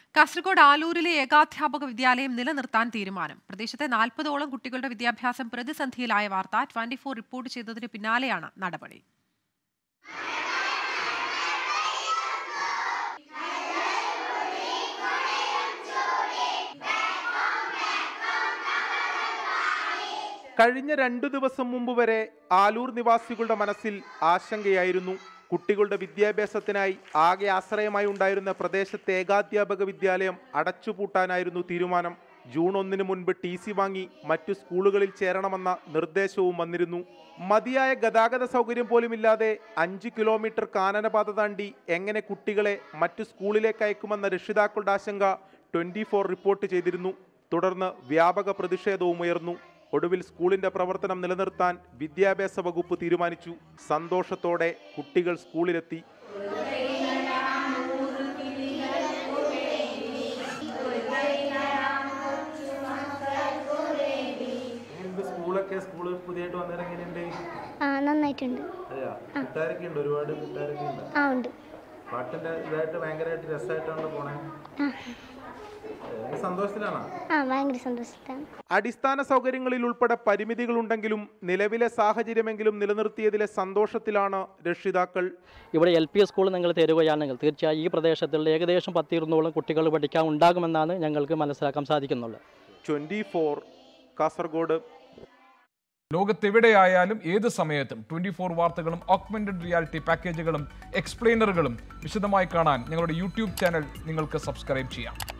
കാസർഗോഡ് ആലൂരിലെ ഏകാധ്യാപക വിദ്യാലയം നിലനിർത്താൻ തീരുമാനം പ്രദേശത്തെ നാൽപ്പതോളം കുട്ടികളുടെ വിദ്യാഭ്യാസം പ്രതിസന്ധിയിലായ വാർത്ത ട്വന്റി ഫോർ റിപ്പോർട്ട് ചെയ്തതിന് പിന്നാലെയാണ് നടപടി കഴിഞ്ഞ രണ്ടു ദിവസം മുമ്പ് വരെ ആലൂർ നിവാസികളുടെ മനസ്സിൽ ആശങ്കയായിരുന്നു കുട്ടികളുടെ വിദ്യാഭ്യാസത്തിനായി ആകെ ആശ്രയമായി ഉണ്ടായിരുന്ന പ്രദേശത്തെ ഏകാധ്യാപക വിദ്യാലയം അടച്ചുപൂട്ടാനായിരുന്നു തീരുമാനം ജൂൺ ഒന്നിന് മുൻപ് ടി സി വാങ്ങി മറ്റു സ്കൂളുകളിൽ ചേരണമെന്ന നിർദ്ദേശവും വന്നിരുന്നു മതിയായ ഗതാഗത സൗകര്യം പോലുമില്ലാതെ അഞ്ച് കിലോമീറ്റർ കാനനപാത താണ്ടി എങ്ങനെ കുട്ടികളെ മറ്റു സ്കൂളിലേക്ക് അയക്കുമെന്ന രക്ഷിതാക്കളുടെ ആശങ്ക ട്വന്റി ഫോർ റിപ്പോർട്ട് ചെയ്തിരുന്നു തുടർന്ന് വ്യാപക പ്രതിഷേധവും ഉയർന്നു ഒടുവിൽ സ്കൂളിന്റെ പ്രവർത്തനം നിലനിർത്താൻ വിദ്യാഭ്യാസ വകുപ്പ് തീരുമാനിച്ചു സന്തോഷത്തോടെ കുട്ടികൾ സ്കൂളിലെത്തി സ്കൂളൊക്കെ സ്കൂള് പുതിയതായിട്ട് വന്നേരം എങ്ങനെയുണ്ട് ആ നന്നായിട്ടുണ്ട് അതെയാ കൂട്ടുകാരൊക്കെ ഉണ്ട് ഒരുപാട് കൂട്ടുകാരൊക്കെ ഉണ്ട് ആ ഉണ്ട് പാട്ടിന്റെ ഇതായിട്ട് ഭയങ്കരമായിട്ട് രസമായിട്ടാണ് പോണേ സന്തോഷത്തിലാണോ ആ ഭയങ്കര സന്തോഷത്താണ് അടിസ്ഥാന സൗകര്യങ്ങളിൽ ഉൾപ്പെടെ പരിമിതികളുണ്ടെങ്കിലും നിലവിലെ സാഹചര്യമെങ്കിലും നിലനിർത്തിയതിലെ സന്തോഷത്തിലാണ് രക്ഷിതാക്കൾ ഇവിടെ എൽ പി സ്കൂൾ നിങ്ങൾ തരുകയാണെങ്കിൽ തീർച്ചയായും ഈ പ്രദേശത്തുള്ള ഏകദേശം പത്തിരുന്നോളം കുട്ടികൾ പഠിക്കാൻ ഉണ്ടാകുമെന്നാണ് ഞങ്ങൾക്ക് മനസ്സിലാക്കാൻ സാധിക്കുന്നുള്ളത് ട്വന്റി ഫോർ കാസർഗോഡ് ലോകത്തെവിടെയായാലും ഏത് സമയത്തും ട്വന്റി ഫോർ വാർത്തകളും ഓഗ്മെന്റഡ് റിയാലിറ്റി പാക്കേജുകളും എക്സ്പ്ലെയിനറുകളും വിശദമായി കാണാൻ ഞങ്ങളുടെ യൂട്യൂബ് ചാനൽ നിങ്ങൾക്ക് സബ്സ്ക്രൈബ് ചെയ്യാം